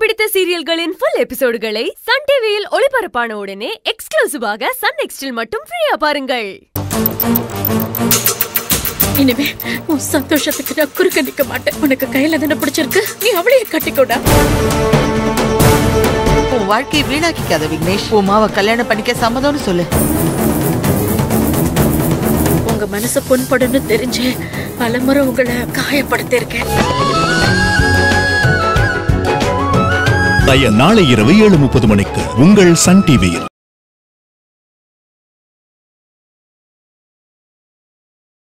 பிடித்த சீரியல்களின் full எபிசோடுகளை Sun டிவியில் ஒளிபரப்பான உடனே எக்ஸ்க்ளூசிவாக சன் நெக்ஸ்டில் மட்டும் ஃப்ரீயா பாருங்கள் இனிமே உன் சந்தோஷத்துக்கு நான் குறுக்க நிக்க மாட்டேன் உனக்கு கையில தானே பிடிச்சிருக்கு நீ அவளையே கட்டிக்கோடா உன் வாழ்க்கையை வீணாக்கிக்காத விக்னேஷ் உமாவை கல்யாணம் பண்ணிக்க சம்மதம்னு சொல்லு உங்க மனசு புண்படுன்னு தெரிஞ்சு பலமுறை உங்களை காயப்படுத்தியிருக்கேன் தய நாளை இரவு ஏழு முப்பது மணிக்கு உங்கள் சன் டிவியில்